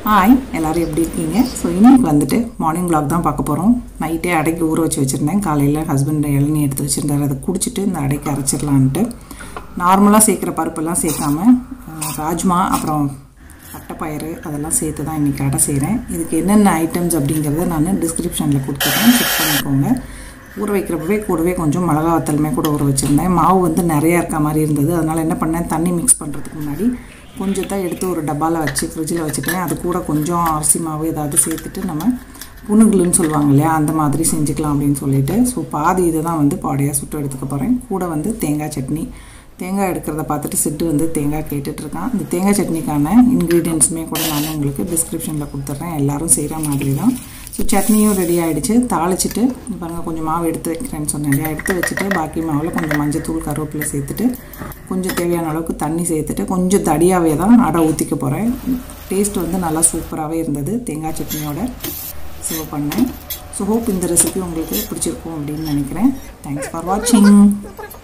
hi எல்லோரும் எப்படி இருக்கீங்க ஸோ இன்றைக்கி வந்துட்டு மார்னிங் vlog தான் பார்க்க போகிறோம் நைட்டே அடைக்கு ஊற வச்சு வச்சுருந்தேன் காலையில் ஹஸ்பண்ட் இளநீ எடுத்து வச்சுருந்தாரு அதை குடிச்சிட்டு இந்த அடைக்கு அரைச்சிடலான்ட்டு நார்மலாக சேர்க்குற பருப்பெல்லாம் சேர்க்காம அஹ், ராஜ்மா அப்புறம் பட்டைப்பயிறு அதெல்லாம் சேர்த்து தான் இன்றைக்கி அடை செய்கிறேன் இதுக்கு என்னென்ன ஐட்டம்ஸ் அப்படிங்கிறத நான் டிஸ்கிரிப்ஷனில் கொடுத்துருக்கேன் செக் பண்ணிக்கோங்க ஊற வைக்கிறப்பவே கூடவே கொஞ்சம் மிளகா வத்தலுமே கூட ஊற வச்சுருந்தேன் மாவு வந்து நிறையா இருக்க மாதிரி இருந்தது அதனால் என்ன பண்ணேன் தண்ணி மிக்ஸ் பண்ணுறதுக்கு முன்னாடி கொஞ்சத்தை எடுத்து ஒரு டப்பாவில் வச்சு ஃப்ரிட்ஜில் வச்சுட்டேன் அது கூட கொஞ்சம் அரிசி மாவு ஏதாவது சேர்த்துட்டு நம்ம புணுகுலுன்னு சொல்லுவாங்க இல்லையா அந்த மாதிரி செஞ்சுக்கலாம் அப்படின்னு சொல்லிட்டு ஸோ பாதி இதை தான் வந்து பாடையாக சுட்டு எடுத்துக்க போகிறேன் கூட வந்து தேங்காய் சட்னி தேங்காய் எடுக்கிறத பார்த்துட்டு சிட்டு வந்து தேங்காய் கேட்டுட்ருக்கான் இந்த தேங்காய் சட்னிக்கான இன்க்ரீடியன்ஸுமே கூட நான் உங்களுக்கு டிஸ்கிரிப்ஷனில் கொடுத்துட்றேன் எல்லாரும் செய்கிற மாதிரி தான் ஸோ சட்னியும் ரெடி ஆகிடுச்சு தாளிச்சிட்டு பாருங்கள் கொஞ்சம் மாவு எடுத்து வைக்கிறேன்னு சொன்னேன் இல்லையா எடுத்து வச்சுட்டு பாக்கி மாவில் கொஞ்சம் மஞ்சத்தூள் கருவேப்பிலை சேர்த்துட்டு கொஞ்சம் தேவையான அளவுக்கு தண்ணி சேர்த்துட்டு கொஞ்சம் தடியாகவே தான் அடை ஊற்றிக்க போகிறேன் டேஸ்ட் வந்து நல்லா சூப்பராகவே இருந்தது தேங்காய் சட்னியோட சர்வ் பண்ணேன் ஸோ ஹோப் இந்த ரெசிபி உங்களுக்கு பிடிச்சிருக்கும் அப்படின்னு நினைக்கிறேன் தேங்க்ஸ் ஃபார் வாட்சிங்